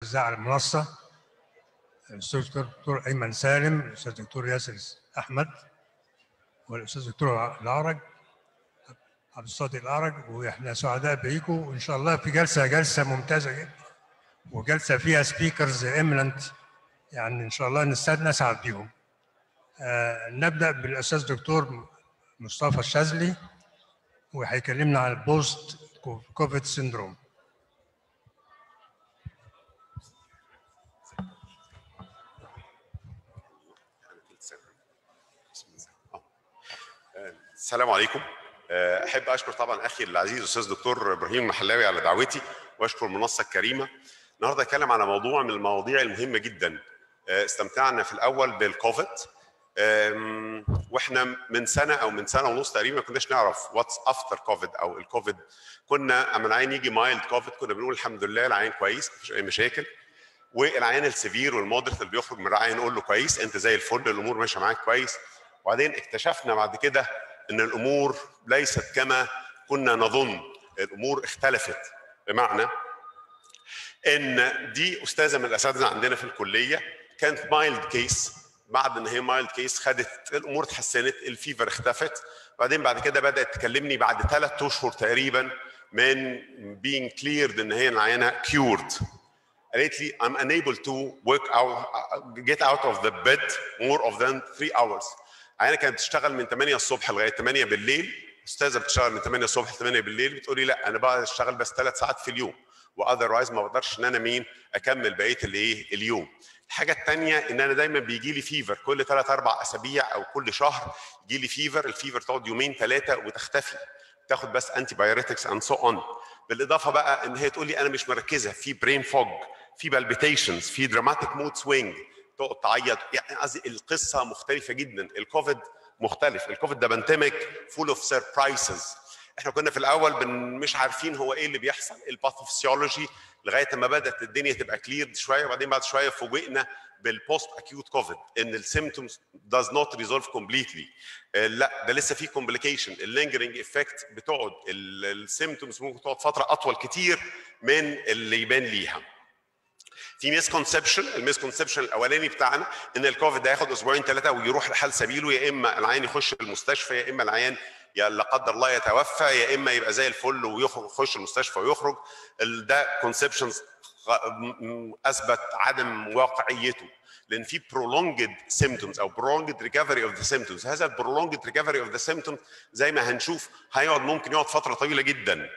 الاعزاء على المنصه الاستاذ الدكتور ايمن سالم الاستاذ الدكتور ياسر احمد والاستاذ الدكتور العرج عبد الصادق العرج واحنا سعداء بيكم وان شاء الله في جلسه جلسه ممتازه جدا وجلسه فيها سبيكرز ايمننت يعني ان شاء الله نستعد نسعد بيهم آه نبدا بالاستاذ الدكتور مصطفى الشاذلي وهيكلمنا عن البوست كوفيد سيندروم السلام عليكم احب اشكر طبعا اخي العزيز الاستاذ دكتور ابراهيم المحلاوي على دعوتي واشكر المنصه الكريمه النهارده اتكلم على موضوع من المواضيع المهمه جدا استمتعنا في الاول بالكوفيد واحنا من سنه او من سنه ونص تقريبا ما كناش نعرف واتس افتر كوفيد او الكوفيد كنا اما العين يجي مايلد كوفيد كنا بنقول الحمد لله العين كويس مفيش اي مشاكل والعيان السيفير والمودريت اللي بيخرج من الرعايه نقول له كويس انت زي الفل الامور ماشيه معاك كويس وبعدين اكتشفنا بعد كده ان الامور ليست كما كنا نظن الامور اختلفت بمعنى ان دي استاذه من الاساتذه عندنا في الكليه كانت مايلد كيس بعد ان هي مايلد كيس خدت الامور اتحسنت الفيفر اختفت بعدين بعد كده بدات تكلمني بعد ثلاث اشهر تقريبا من being cleared ان هي العيانه cured قالت لي I'm unable to work out get out of the bed more of than three hours عيانه كانت بتشتغل من 8 الصبح لغايه 8 بالليل استاذه بتشتغل من 8 الصبح ل 8 بالليل بتقولي لا انا بقى اشتغل بس ثلاث ساعات في اليوم واذروايز ما بقدرش ان انا مين اكمل بقيه الايه اليوم الحاجه الثانيه ان انا دايما بيجي لي فيفر كل ثلاث اربع اسابيع او كل شهر يجي لي فيفر الفيفر تقعد يومين ثلاثه وتختفي تاخد بس انتي بايوريتكس اند سو اون بالاضافه بقى ان هي تقول لي انا مش مركزه في برين فوج في بالبيتيشنز في دراماتيك مود سوينج تقعد تعيط يعني قصدي القصه مختلفه جدا الكوفيد مختلف الكوفيد ده بانتمك فول اوف سربرايزز احنا كنا في الاول بن مش عارفين هو ايه اللي بيحصل الباثوفيسيولوجي لغايه ما بدات الدنيا تبقى كلير شويه وبعدين بعد شويه فوجئنا بالبوست اكيوت كوفيد ان السيمتومز does not resolve completely لا ده لسه في كومبليكيشن اللينجرنج افكت بتقعد السيمتومز ممكن تقعد فتره اطول كتير من اللي يبان ليها في ميسكونسبشن الميسكونسبشن الاولاني بتاعنا ان الكوفيد ده هياخد اسبوعين ثلاثه ويروح لحال سبيله يا اما العيان يخش المستشفى يا اما العيان يا لا قدر الله يتوفى يا اما يبقى زي الفل ويخرج يخش المستشفى ويخرج ده كونسبشنز اثبت عدم واقعيته لان في prolonged symptoms او prolonged recovery of the symptoms هذا ال prolonged recovery of the symptoms زي ما هنشوف هيقعد ممكن يقعد فتره طويله جدا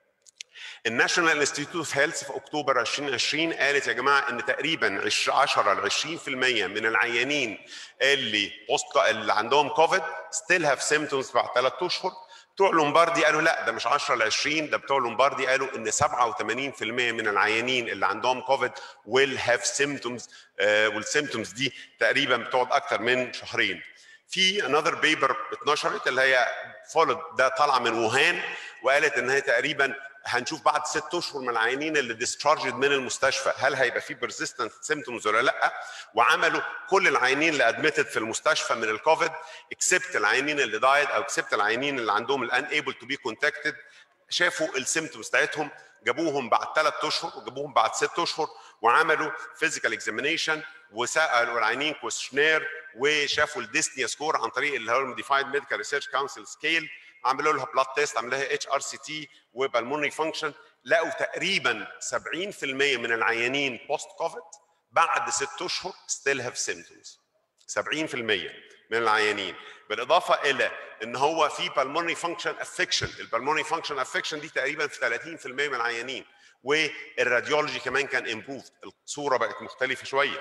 الناشونال انستيتيوت اوف هيلث في اكتوبر 2020 قالت يا جماعه ان تقريبا 10 ل 20% من العيانين اللي بوست اللي عندهم كوفيد ستيل هاف سيمتومز بعد ثلاث اشهر بتوع لومباردي قالوا لا ده مش 10 ل 20 ده بتوع لومباردي قالوا ان 87% من العيانين اللي عندهم كوفيد ويل هاف سيمتومز والسيمتومز دي تقريبا بتقعد اكتر من شهرين في انذر بيبر اتنشرت اللي هي فولد ده طالعه من ووهان وقالت ان هي تقريبا هنشوف بعد ست اشهر من العيانين اللي ديسشارجد من المستشفى هل هيبقى في بيرزيستنت سيمتومز ولا لا وعملوا كل العيانين اللي ادمتد في المستشفى من الكوفيد اكسبت العيانين اللي دايد او اكسبت العيانين اللي عندهم الان ايبل تو بي كونتاكتد شافوا السيمتومز بتاعتهم جابوهم بعد ثلاث اشهر وجابوهم بعد ست اشهر وعملوا فيزيكال اكزامينيشن وسالوا العيانين كويشنير وشافوا الديسنيا سكور عن طريق اللي هو الموديفايد ميديكال ريسيرش كونسل سكيل عملوا لها بلاد تيست عملوا لها اتش ار سي تي وبالمونري فانكشن لقوا تقريبا 70% من العيانين بوست كوفيد بعد ست اشهر ستيل هاف سيمتومز 70% من العيانين بالاضافه الى ان هو في بالمونري فانكشن افكشن البالمونري فانكشن افكشن دي تقريبا في 30% من العيانين والراديولوجي كمان كان امبروفد الصوره بقت مختلفه شويه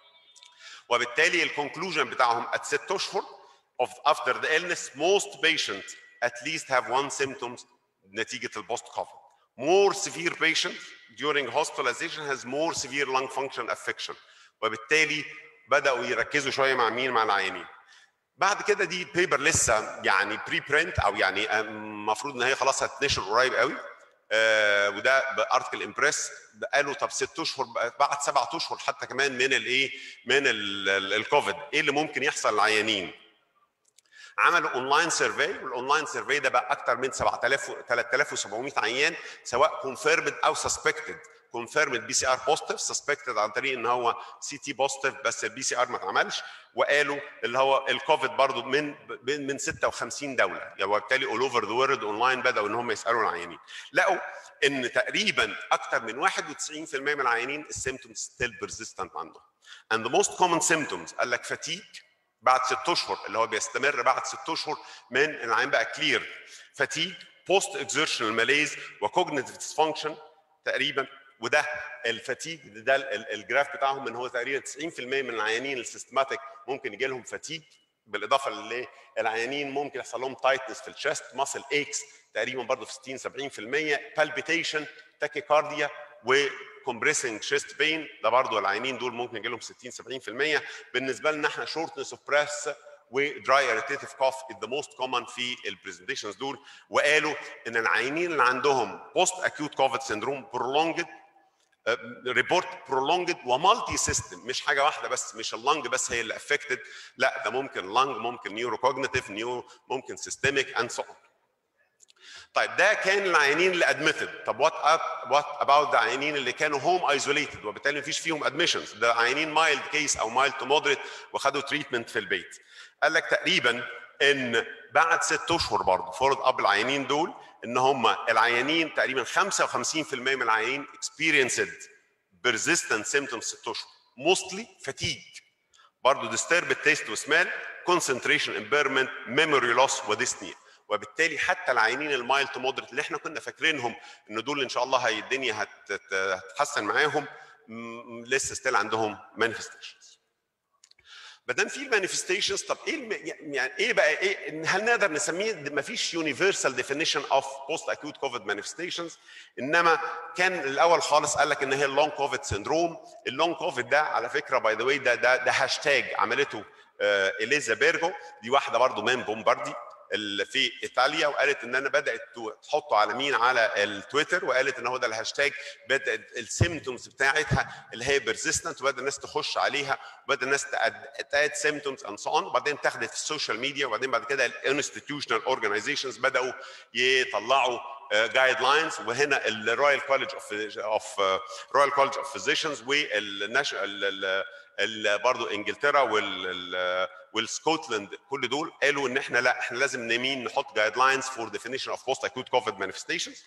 وبالتالي الكونكلوجن بتاعهم at ست اشهر of after the illness most patients at least have one symptoms نتيجة البوست كوفيد. More severe patient during hospitalization has more severe lung function affection. وبالتالي بدأوا يركزوا شوية مع مين؟ مع العيانين. بعد كده دي بيبر لسه يعني بري برنت او يعني المفروض ان هي خلاص هتنشر قريب قوي آه وده بارتكل امبريس قالوا طب ست اشهر بعد سبعة اشهر حتى كمان من الايه من الكوفيد ايه اللي ممكن يحصل للعيانين عملوا اونلاين سيرفي والاونلاين سيرفي ده بقى اكتر من 7000 3700 عيان سواء كونفيرمد او سسبكتد كونفيرمد بي سي ار بوزيتيف سسبكتد عن طريق ان هو سي تي بوزيتيف بس البي سي ار ما اتعملش وقالوا اللي هو الكوفيد برضو من من من 56 دوله يعني وبالتالي اول اوفر ذا وورلد اونلاين بداوا ان هم يسالوا العيانين لقوا ان تقريبا اكثر من 91% من العيانين السيمتومز ستيل بيرزيستنت عندهم and the most common symptoms قال لك فاتيك بعد ست اشهر اللي هو بيستمر بعد ست اشهر من العين بقى كلير فاتيج بوست اكزertional ماليز وكوجنيتيف ديسفانكشن تقريبا وده الفاتيج ده الجراف بتاعهم ان هو تقريبا 90% من العيانين السيستماتيك ممكن يجي لهم فاتيج بالاضافه للعيانين ممكن يحصل لهم تايتنس في الشست ماسل اكس تقريبا برضه في 60 70% بالبيتيشن تاكيكارديا وكمبريسنج شيست بين ده برضه العيانين دول ممكن يجي لهم 60 70% بالنسبه لنا احنا شورتنس اوف بريس ودراي اريتيتيف كوف از ذا موست كومن في البرزنتيشنز دول وقالوا ان العيانين اللي عندهم بوست اكيوت كوفيد سيندروم برولونجد ريبورت برولونجد ومالتي سيستم مش حاجه واحده بس مش اللنج بس هي اللي افكتد لا ده ممكن لنج ممكن نيورو كوجنيتيف نيو ممكن سيستميك اند سو طيب ده كان العيانين اللي ادمتد طب وات وات اباوت ذا عيانين اللي كانوا هوم ايزوليتد وبالتالي مفيش فيهم ادميشنز ده عيانين مايلد كيس او مايلد تو مودريت وخدوا تريتمنت في البيت قال لك تقريبا ان بعد ست اشهر برضه فرض اب العيانين دول ان هم العيانين تقريبا 55% من العيانين experienced persistent symptoms ست اشهر mostly fatigue برضه disturbed taste وسمال concentration impairment memory loss وديسنيا وبالتالي حتى العيانين المايل تو مودريت اللي احنا كنا فاكرينهم ان دول ان شاء الله هي الدنيا هت- هتتحسن معاهم م- لسه ستيل عندهم مانيفستيشنز ما دام في المانيفستيشنز طب ايه الم... يعني ايه بقى ايه هل نقدر نسميه ما فيش يونيفرسال ديفينيشن اوف بوست اكيوت كوفيد مانيفستيشنز انما كان الاول خالص قال لك ان هي اللونج كوفيد سيندروم اللونج كوفيد ده على فكره باي ذا واي ده ده ده هاشتاج عملته آه اليزا بيرجو دي واحده برضو من بومباردي اللي في ايطاليا وقالت ان انا بدات تحطه على مين على التويتر وقالت ان هو ده الهاشتاج بدات السيمتومز بتاعتها اللي هي بيرزيستنت وبدا الناس تخش عليها وبدا الناس تاد سيمتومز اند سو اون وبعدين اتاخدت في السوشيال ميديا وبعدين بعد كده الانستتيوشنال اورجانيزيشنز بداوا يطلعوا جايد لاينز وهنا الرويال كولج اوف اوف رويال كولج اوف فيزيشنز والناشونال برضه انجلترا وال والسكوتلاند كل دول قالوا ان احنا لا احنا لازم نمين نحط جايد لاينز فور ديفينيشن اوف بوست اكيوت كوفيد مانيفستيشنز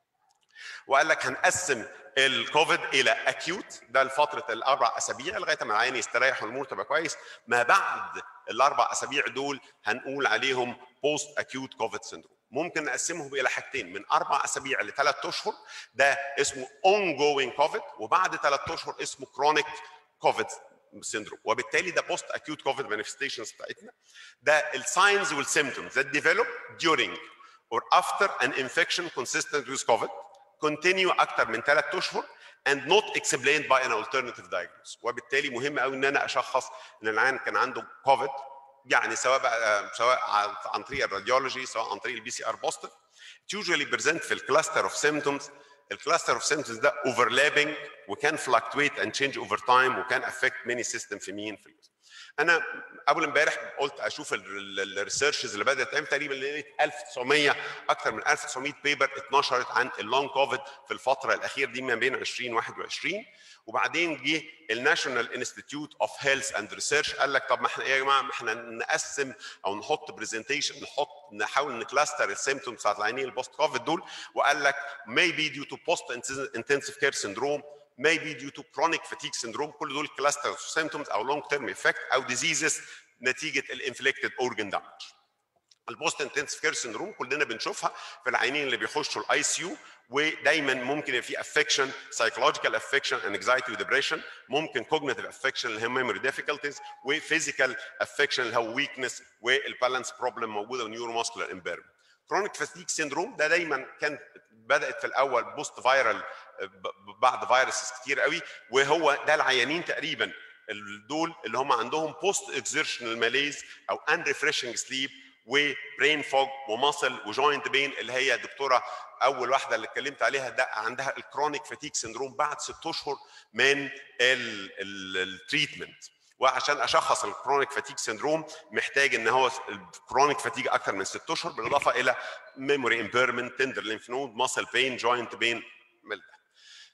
وقال لك هنقسم الكوفيد الى اكيوت ده لفتره الاربع اسابيع لغايه ما العيان يستريح والامور تبقى كويس ما بعد الاربع اسابيع دول هنقول عليهم بوست اكيوت كوفيد سيندروم ممكن نقسمهم الى حاجتين من اربع اسابيع لثلاث اشهر ده اسمه اون جوينج كوفيد وبعد ثلاث اشهر اسمه كرونيك كوفيد سيندروم وبالتالي ده بوست اكيوت كوفيد مانيفستيشنز بتاعتنا ده الساينز والسيمتومز that develop during or after an infection consistent with COVID continue اكتر من ثلاث اشهر and not explained by an alternative diagnosis وبالتالي مهم قوي ان انا اشخص ان العيان كان عنده كوفيد يعني سواء بقى سواء عن طريق الراديولوجي سواء عن طريق البي سي ار بوزيتيف usually present في الكلاستر اوف symptoms الكلاستر اوف سيمتومز ده اوفرلابنج وكان فلكتويت اند تشينج اوفر تايم وكان افكت ماني سيستم في مين في الجسم. انا اول امبارح قلت اشوف الريسيرشز اللي بدات تعمل تقريبا لقيت 1900 اكثر من 1900 بيبر اتنشرت عن اللونج كوفيد في الفتره الاخيره دي ما بين 2021 وبعدين جه الناشونال انستيتيوت اوف هيلث اند ريسيرش قال لك طب ما احنا ايه يا جماعه ما احنا نقسم او نحط برزنتيشن نحط نحاول نكلاستر السيمتومز بتاعت العيانين البوست كوفيد دول وقال لك maybe due to post intensive care syndrome maybe due to chronic fatigue syndrome كل دول كلاستر symptoms او long term effect او diseases نتيجه الانفليكتد اورجن دامج البوست انتنسيف كير سندروم كلنا بنشوفها في العيانين اللي بيخشوا الاي سي يو ودايما ممكن يبقى في افكشن سايكولوجيكال افكشن انكزايتي وديبريشن ممكن كوجنيتيف افكشن اللي هي ميموري ديفيكولتيز وفيزيكال افكشن اللي هو ويكنس والبالانس بروبلم موجوده ونيورو ماسكولار امبيرمنت كرونيك فاتيك سيندروم ده دايما كان بدات في الاول بوست فايرال بعد فيروسز كتير قوي وهو ده العيانين تقريبا دول اللي هم عندهم بوست اكزيرشنال ماليز او ان ريفريشنج سليب وبرين فوج وماسل وجوينت بين اللي هي دكتوره اول واحده اللي اتكلمت عليها ده عندها الكرونيك فاتيك سندروم بعد ست اشهر من التريتمنت وعشان اشخص الكرونيك فاتيك سندروم محتاج ان هو الكرونيك فاتيك اكثر من ست اشهر بالاضافه الى ميموري امبيرمنت تندر لينف نود ماسل بين جوينت بين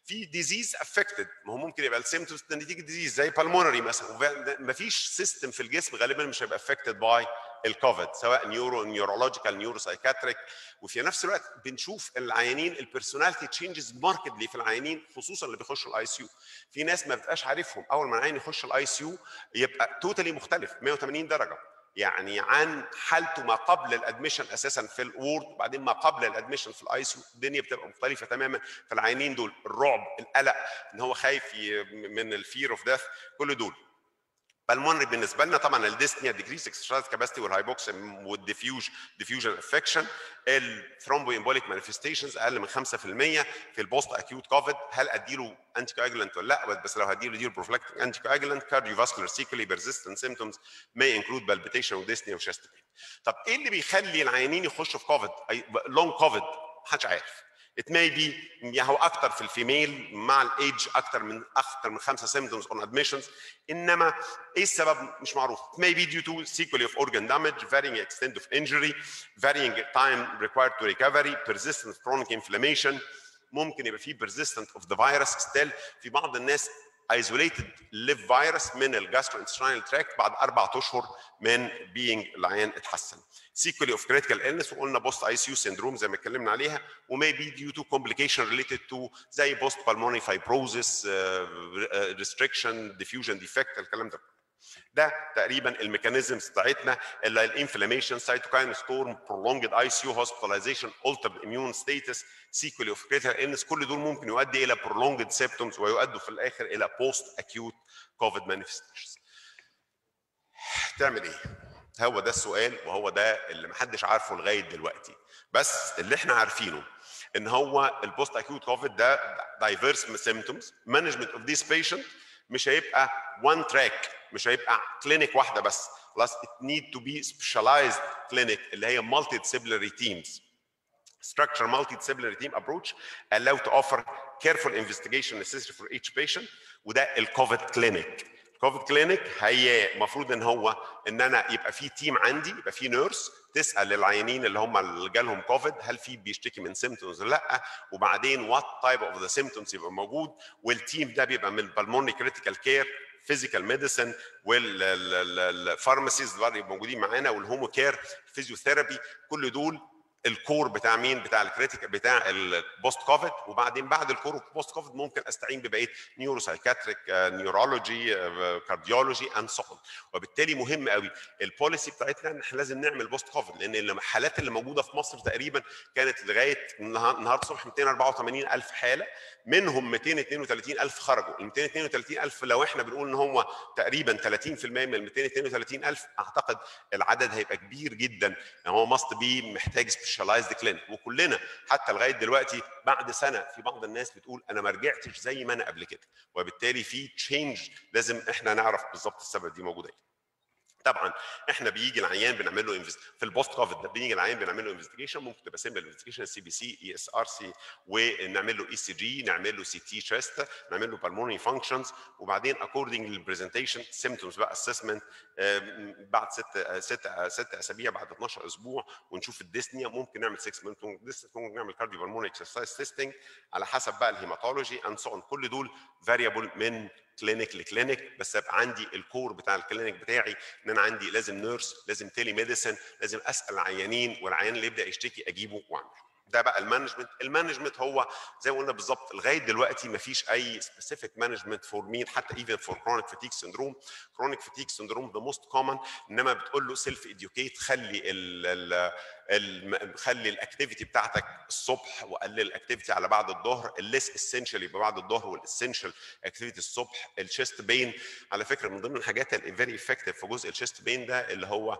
في ديزيز افكتد ما هو ممكن يبقى السيمتومز نتيجه ديزيز زي بالمونري مثلا ما فيش سيستم في الجسم غالبا مش هيبقى افكتد باي الكوفيد سواء نيورو نيورولوجيكال نيورو سايكاتريك وفي نفس الوقت بنشوف العيانين البيرسوناليتي تشينجز ماركتلي في العيانين خصوصا اللي بيخشوا الاي سي يو في ناس ما بتبقاش عارفهم اول ما العيان يخش الاي سي يو يبقى توتالي مختلف 180 درجه يعني عن حالته ما قبل الادميشن اساسا في الوورد وبعدين ما قبل الادميشن في الاي سي الدنيا بتبقى مختلفه تماما فالعيانين دول الرعب القلق ان هو خايف من الفير اوف ديث كل دول بالمونري بالنسبه لنا طبعا الديسنيا ديكريس اكستراز كاباسيتي والهايبوكسيم والديفيوج ديفيوجن افكشن الثرومبو امبوليك مانيفستيشنز اقل من 5% في البوست اكيوت كوفيد هل اديله انتي كواجلانت ولا لا بس لو هديله ديله بروفلاكتيك انتي كواجلانت كارديوفاسكولار سيكولي بيرزيستنت سيمتومز may include بالبيتيشن وديسنيا وشيست طب ايه اللي بيخلي العيانين يخشوا في كوفيد لونج كوفيد محدش عارف It may be يعني هو اكتر في الفيميل مع الايدج اكتر من اكتر من خمسه symptoms on admissions انما ايه السبب مش معروف. It may be due to sequelae of organ damage, varying extent of injury, varying time required to recovery, persistent chronic inflammation ممكن يبقى في persistent of the virus still في بعض الناس isolated live virus من الجاستروintestinal tract بعد اربع اشهر من being العيان اتحسن. sequelae of critical illness وقلنا بوست اي سي يو syndrome زي ما اتكلمنا عليها ومay be due to complication related to زي بوست pulmonary fibrosis uh, restriction diffusion defect الكلام ده ده تقريبا الميكانيزمز بتاعتنا اللي الانفلاميشن سايتوكاين ستورم prolonged اي سي يو hospitalization altered immune status sequelae of critical illness كل دول ممكن يؤدي الى prolonged symptoms ويؤدوا في الاخر الى post acute covid manifestations تعمل ايه هو ده السؤال وهو ده اللي محدش عارفه لغايه دلوقتي بس اللي احنا عارفينه ان هو البوست اكيوت كوفيد ده دايفيرس سيمتومز مانجمنت اوف ذيس بيشنت مش هيبقى وان تراك مش هيبقى كلينيك واحده بس خلاص it need to be specialized clinic اللي هي multi disciplinary teams structure multi-disciplinary team approach allow to offer careful investigation necessary for each patient وده الكوفيد كلينيك الكوفيد كلينيك هي المفروض ان هو ان انا يبقى في تيم عندي يبقى في نيرس تسال العيانين اللي هم اللي جالهم كوفيد هل في بيشتكي من سيمتومز ولا لا وبعدين وات تايب اوف ذا سيمتومز يبقى موجود والتيم ده بيبقى من بالموني كريتيكال كير فيزيكال ميديسن والفارماسيز اللي موجودين معانا والهومو كير فيزيوثيرابي كل دول الكور بتاع مين بتاع الكريتيكال بتاع البوست كوفيد وبعدين بعد الكور بوست كوفيد ممكن استعين ببقيه نيورو سايكاتريك نيورولوجي كارديولوجي اند سو وبالتالي مهم قوي البوليسي بتاعتنا ان احنا لازم نعمل بوست كوفيد لان الحالات اللي موجوده في مصر تقريبا كانت لغايه النهارده الصبح 284 الف حاله منهم 232 الف خرجوا ال 232 الف لو احنا بنقول ان هو تقريبا 30% من ال 232 الف اعتقد العدد هيبقى كبير جدا يعني هو ماست بي محتاج سبيشاليزد كلينيك وكلنا حتى لغايه دلوقتي بعد سنه في بعض الناس بتقول انا ما رجعتش زي ما انا قبل كده وبالتالي في تشينج لازم احنا نعرف بالظبط السبب دي موجوده ايه طبعا احنا بيجي العيان بنعمل له في البوست كوفيد ده بيجي العيان بنعمل له انفستيجيشن ممكن تبقى سيمبل انفستيجيشن سي بي سي اي اس ار سي ونعمل له اي سي جي نعمل له سي تي تشيست نعمل له بالمونري فانكشنز وبعدين اكوردنج للبرزنتيشن سيمتومز بقى اسسمنت بعد ست ست ست اسابيع بعد 12 اسبوع ونشوف الديسنيا ممكن نعمل 6 ممكن ممكن نعمل كارديو بالمونري اكسرسايز تيستنج على حسب بقى الهيماتولوجي اند سو كل دول فاريبل من كلينيك لكلينيك بس ابقى عندي الكور بتاع الكلينيك بتاعي ان انا عندي لازم نيرس لازم تيلي ميديسن لازم اسال العيانين والعيان اللي يبدا يشتكي اجيبه واعمل ده بقى المانجمنت المانجمنت هو زي ما قلنا بالظبط لغايه دلوقتي ما فيش اي سبيسيفيك مانجمنت فور مين حتى ايفن فور كرونيك فاتيك سندروم كرونيك فاتيك سندروم ذا موست كومن انما بتقول له سيلف اديوكيت خلي ال ال ال خلي الاكتيفيتي بتاعتك الصبح وقلل الاكتيفيتي على بعد الظهر الليس اسينشال يبقى بعد الظهر والاسينشال اكتيفيتي الصبح الشيست بين على فكره من ضمن الحاجات الفيري افكتيف في جزء الشيست بين ده اللي هو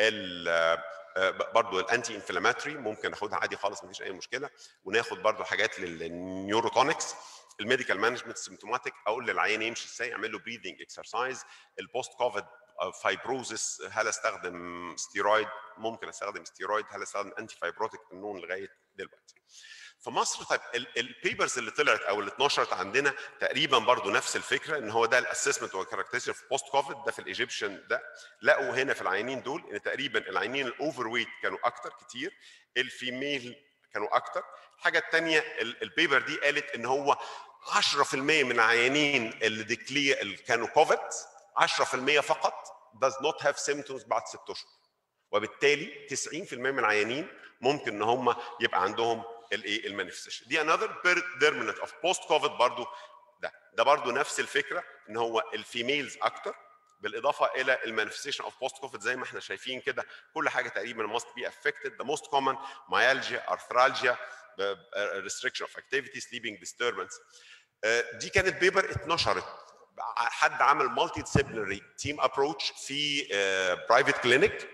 برضه الانتي انفلاماتوري ممكن ناخدها عادي خالص مفيش اي مشكله وناخد برضه حاجات للنيوروتونكس الميديكال مانجمنت سيمتوماتيك اقول للعيان يمشي ازاي اعمل له بريذنج اكسرسايز البوست كوفيد فايبروزس هل استخدم ستيرويد ممكن استخدم ستيرويد هل استخدم انتي فايبروتيك قانون لغايه دلوقتي في مصر طيب البيبرز اللي طلعت او اللي اتنشرت عندنا تقريبا برضو نفس الفكره ان هو ده الاسسمنت والكاركترستيك في بوست كوفيد ده في الايجيبشن ده لقوا هنا في العيانين دول ان تقريبا العيانين الاوفر ويت كانوا اكتر كتير الفيميل كانوا اكتر الحاجه الثانيه البيبر دي قالت ان هو 10% من العيانين اللي ديكلي اللي كانوا كوفيد 10% فقط does not have symptoms بعد 6 اشهر وبالتالي 90% من العيانين ممكن ان هم يبقى عندهم الايه المانيفستيشن دي another determinant of post covid برضو ده ده برضو نفس الفكره ان هو الفيميلز اكتر بالاضافه الى المانيفستيشن اوف بوست كوفيد زي ما احنا شايفين كده كل حاجه تقريبا must be affected the most common myalgia arthralgia restriction of activity sleeping disturbance دي كانت بيبر اتنشرت حد عمل مالتي ديسيبلينري تيم ابروتش في برايفت كلينيك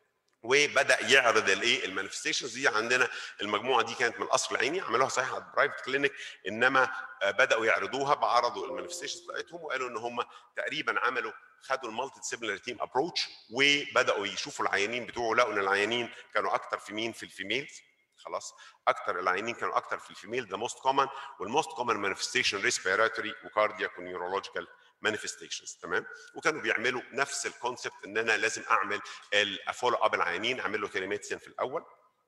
وبدا يعرض الايه المانيفستيشنز دي عندنا المجموعه دي كانت من القصر العيني عملوها صحيح على برايفت كلينيك انما بداوا يعرضوها بعرضوا المانيفستيشنز بتاعتهم وقالوا ان هم تقريبا عملوا خدوا المالتي ديسيبلينري تيم ابروتش وبداوا يشوفوا العيانين بتوعه لقوا ان العيانين كانوا اكتر في مين في الفيميلز خلاص اكتر العيانين كانوا اكتر في الفيميل ده موست كومن والموست كومن مانيفستيشن ريسبيراتوري وكاردياك ونيورولوجيكال مانيفستيشنز تمام وكانوا بيعملوا نفس الكونسبت ان انا لازم اعمل الفولو اب العيانين اعمل له تيليميدسين في الاول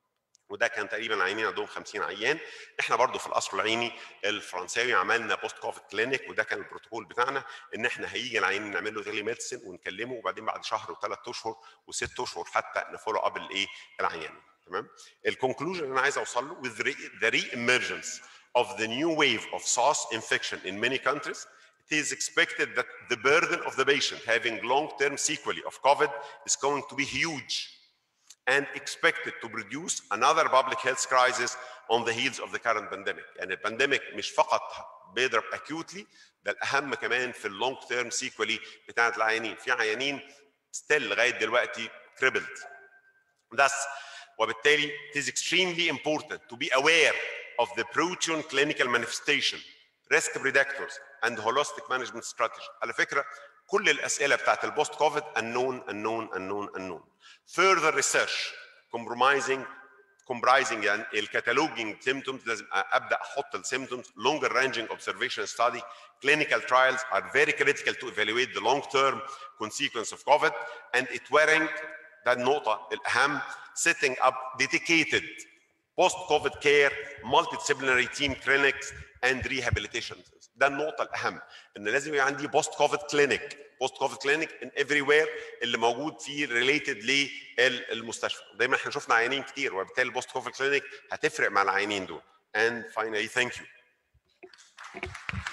وده كان تقريبا العيانين عندهم 50 عيان احنا برضو في القصر العيني الفرنساوي عملنا بوست كوفيد كلينيك وده كان البروتوكول بتاعنا ان احنا هيجي العيان نعمل له تيلي ميديسن ونكلمه وبعدين بعد شهر وثلاث اشهر وست اشهر حتى نفولو اب الايه العيان تمام الكونكلوجن اللي انا عايز اوصل له with the re-emergence of the new wave of SARS infection in many countries it is expected that the burden of the patient having long-term sequelae of COVID is going to be huge and expected to produce another public health crisis on the heels of the current pandemic. يعني البانديميك مش فقط بيضرب acutely ده الأهم كمان في اللونج تيرم سيكولي بتاعت العيانين، في عيانين ستيل لغاية دلوقتي crippled. Thus وبالتالي it is extremely important to be aware of the protein clinical manifestation, risk predictors and holistic management strategy. على فكرة كل الاسئله بتاعت البوست كوفيد unknown unknown unknown unknown further research compromising comprising يعني الكتالوجينج symptoms لازم ابدا احط السيمتومز longer ranging observation study clinical trials are very critical to evaluate the long term consequence of COVID and it warrant ده النقطه الاهم setting up dedicated post COVID care multidisciplinary team clinics and rehabilitation ده النقطة الأهم إن لازم يبقى عندي بوست كوفيد كلينيك بوست كوفيد كلينيك ان افري وير اللي موجود فيه ريليتد للمستشفى دايما احنا شفنا عيانين كتير وبالتالي البوست كوفيد كلينيك هتفرق مع العيانين دول and finally thank you